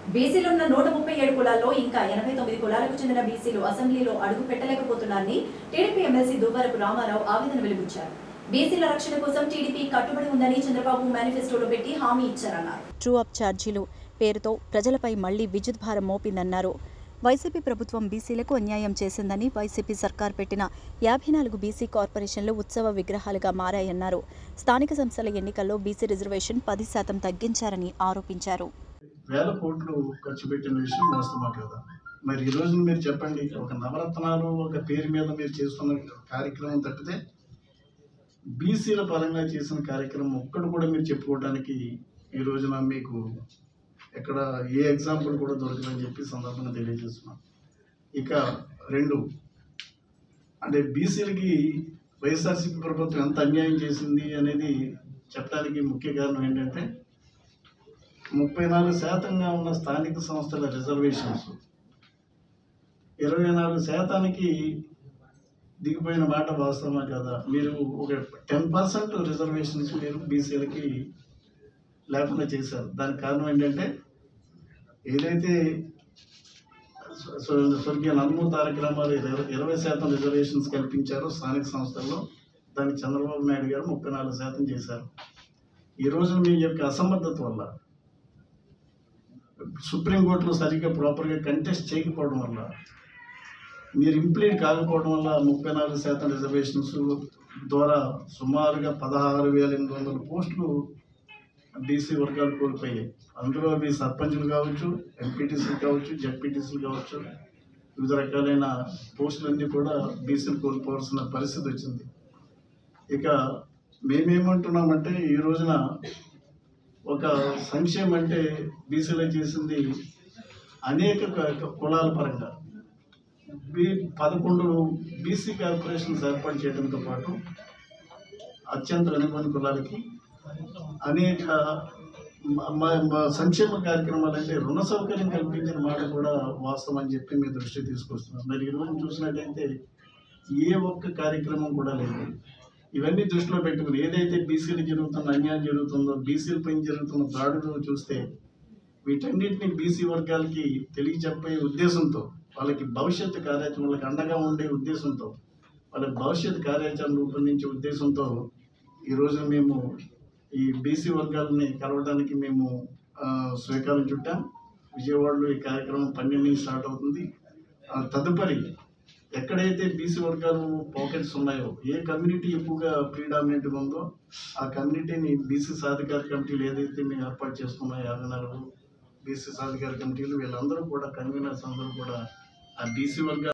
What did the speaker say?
బీసీలో ఉన్న నూట ముప్పై ఏడు కులాల్లో ఇంకా ఎనభై తొమ్మిది కులాలకు చెందిన బీసీలు అసెంబ్లీలో అడుగు పెట్టలేకపోతున్నారని టీడీపీ ఎమ్మెల్సీ దువ్వరపు రామారావు ఆవేదన వెలిబుచ్చారు బీసీల రక్షణ కోసం టీడీపీ కట్టుబడి ఉందని చంద్రబాబు మేనిఫెస్టోలో పెట్టి హామీ ఇచ్చారన్నారు ట్రూ అప్ ఛార్జీలు పేరుతో ప్రజలపై మళ్లీ విద్యుత్ భారం మోపిందన్నారు వైసీపీ ప్రభుత్వం బీసీలకు అన్యాయం చేసిందని వైసీపీ సర్కార్ పెట్టిన యాభై నాలుగు బీసీ కార్పొరేషన్లు ఉత్సవ విగ్రహాలుగా మారాయన్నారు స్థానిక సంస్థల ఎన్నికల్లో బీసీ రిజర్వేషన్ పది శాతం తగ్గించారని ఆరోపించారు వేల కోట్లు ఖర్చు పెట్టిన విషయం వాస్తవమా కదా మరి ఈ రోజు మీరు చెప్పండి ఒక నవరత్నాలు ఒక పేరు మీద మీరు చేస్తున్న కార్యక్రమం తప్పితే బీసీల పరంగా చేసిన కార్యక్రమం ఒక్కడు కూడా మీరు చెప్పుకోవడానికి ఈ రోజున మీకు ఎక్కడ ఏ ఎగ్జాంపుల్ కూడా దొరకదని చెప్పి సందర్భంగా తెలియజేస్తున్నాం ఇక రెండు అంటే బీసీలకి వైఎస్ఆర్సీపీ ప్రభుత్వం ఎంత అన్యాయం చేసింది అనేది చెప్పడానికి ముఖ్య కారణం ఏంటంటే ముప్పై నాలుగు శాతంగా ఉన్న స్థానిక సంస్థల రిజర్వేషన్స్ ఇరవై నాలుగు శాతానికి దిగిపోయిన మాట వాస్తవమా కదా మీరు ఒక టెన్ పర్సెంట్ రిజర్వేషన్స్ మీరు బీసీలకి లేకుండా చేశారు దానికి కారణం ఏంటంటే ఏదైతే స్వ- స్వ- స్వర్గీయ నందమూరి తారక రామారావు ఇరవై ఇరవై శాతం రిజర్వేషన్స్ కల్పించారో స్థానిక సంస్థల్లో దాన్ని చంద్రబాబు నాయుడు గారు ముప్పై నాలుగు శాతం చేశారు ఈ రోజున మీ యొక్క అసమర్థత వల్ల సుప్రీంకోర్టులో సరిగ్గా ప్రాపర్గా కంటెస్ట్ చేయకపోవడం వల్ల మీరు ఇంప్లీట్ కాకపోవడం వల్ల ముప్పై నాలుగు శాతం రిజర్వేషన్స్ ద్వారా సుమారుగా పదహారు వేల ఎనిమిది వందల పోస్టులు బీసీ వర్గాలు కోల్పోయాయి అందులో మీ సర్పంచులు కావచ్చు ఎంపీటీసీలు కావచ్చు జడ్పీటీసీలు కావచ్చు వివిధ రకాలైన పోస్టులన్నీ కూడా బీసీలు కోల్పోవాల్సిన పరిస్థితి వచ్చింది ఇక మేమేమంటున్నామంటే ఈ రోజున ఒక సంక్షేమం అంటే బీసీలో చేసింది అనేక క- కులాల పరంగా బీ పదకొండు బీసీ కార్పొరేషన్స్ ఏర్పాటు చేయడంతో పాటు అత్యంత వెనుకబడిన కులాలకి అనేక మ- మ- మ- సంక్షేమ కార్యక్రమాలు అంటే రుణ సౌకర్యం కల్పించిన మాట కూడా వాస్తవం అని చెప్పి మీ దృష్టికి తీసుకొస్తున్నాం మరి ఈరోజు చూసినట్టయితే ఏ ఒక్క కార్యక్రమం కూడా లేదు ఇవన్నీ దృష్టిలో పెట్టుకుని ఏదైతే బీసీలు జరుగుతున్న అన్యాయం జరుగుతుందో బీసీల పైన జరుగుతున్న దాడులు చూస్తే వీటన్నిటిని బీసీ వర్గాలకి తెలియచెప్పే ఉద్దేశంతో వాళ్ళకి భవిష్యత్తు కార్యాచరణ వాళ్ళకి అండగా ఉండే ఉద్దేశంతో వాళ్ళ భవిష్యత్ కార్యాచరణ రూపొందించే ఉద్దేశంతో ఈ రోజు మేము ఈ బీసీ వర్గాలని కలవడానికి మేము ఆ, శ్రీకారం చుట్టాం విజయవాడలో ఈ కార్యక్రమం పన్నెండు నుంచి స్టార్ట్ అవుతుంది ఆ, తదుపరి ఎక్కడైతే బీసీ వర్గాలు పాకెట్స్ ఉన్నాయో ఏ కమ్యూనిటీ ఎక్కువగా ప్రీడామినెంట్గా ఉందో ఆ కమ్యూనిటీని బీసీ సాధికార కమిటీలు ఏదైతే మేము ఏర్పాటు చేసుకున్నాయో యాభై నాలుగు బీసీ సాధికార కమిటీలు వీళ్ళందరూ కూడా కన్వీనర్స్ అందరూ కూడా ఆ బీసీ వర్గాలు